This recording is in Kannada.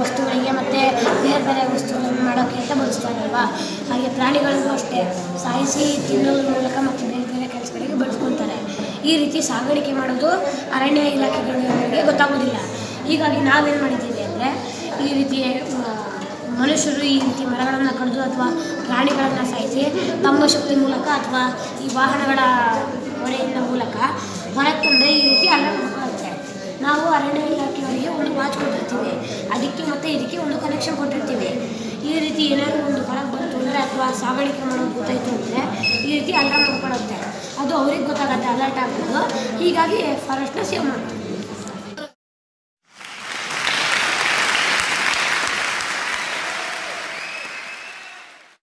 ವಸ್ತುಗಳಿಗೆ ಮತ್ತು ಬೇರೆ ಬೇರೆ ವಸ್ತುಗಳನ್ನು ಮಾಡೋಕ್ಕೆ ಅಂತ ಬಳಸ್ತಾರಲ್ವಾ ಹಾಗೆ ಪ್ರಾಣಿಗಳಿಗೂ ಅಷ್ಟೇ ಸಾಯಿಸಿ ತಿನ್ನೋದ್ರ ಮೂಲಕ ಮತ್ತು ಬೇರೆ ಬೇರೆ ಕೆಲಸಗಳಿಗೆ ಬಳಸ್ಕೊತಾರೆ ಈ ರೀತಿ ಸಾಗಾಣಿಕೆ ಮಾಡೋದು ಅರಣ್ಯ ಇಲಾಖೆಗಳಿಗೆ ಗೊತ್ತಾಗೋದಿಲ್ಲ ಹೀಗಾಗಿ ನಾವೇನು ಮಾಡಿದ್ದೀವಿ ಅಂದರೆ ಈ ರೀತಿ ಆ, ಮನುಷ್ಯರು ಈ ರೀತಿ ಮರಗಳನ್ನು ಕಡಿದು ಅಥವಾ ಪ್ರಾಣಿಗಳನ್ನು ಸಾಯಿಸಿ ತಮ್ಮ ಶಕ್ತಿ ಮೂಲಕ ಅಥವಾ ಈ ವಾಹನಗಳ ಹೊರೆಯಿಂದ ಮೂಲಕ ಹೊರಗೆ ತಂದರೆ ಈ ರೀತಿ ಅಲರ್ಟ್ ಮಾಡ್ಕೊಳ್ಳುತ್ತೆ ನಾವು ಅರಣ್ಯ ಇಲಾಖೆಯವರಿಗೆ ಒಂದು ವಾಚ್ ಕೊಟ್ಟಿರ್ತೀವಿ ಅದಕ್ಕೆ ಮತ್ತು ಇದಕ್ಕೆ ಒಂದು ಕನೆಕ್ಷನ್ ಕೊಟ್ಟಿರ್ತೀವಿ ಈ ರೀತಿ ಏನಾದರೂ ಒಂದು ಹೊರಗೆ ಬಂತು ಅಂದರೆ ಅಥವಾ ಸಾಗಾಣಿಕೆ ಮಾಡೋದು ಗೊತ್ತಾಯಿತು ಅಂದರೆ ಈ ರೀತಿ ಅಲಾರ್ಮ್ ಮಾಡ್ಕೊಳ್ಳುತ್ತೆ ಅದು ಅವ್ರಿಗೆ ಗೊತ್ತಾಗತ್ತೆ ಅಲರ್ಟ್ ಆಗ್ಬೋದು ಹೀಗಾಗಿ ಫಾರೆಸ್ಟ್ನ ಸೇವ್ ಮಾಡ್ತೀವಿ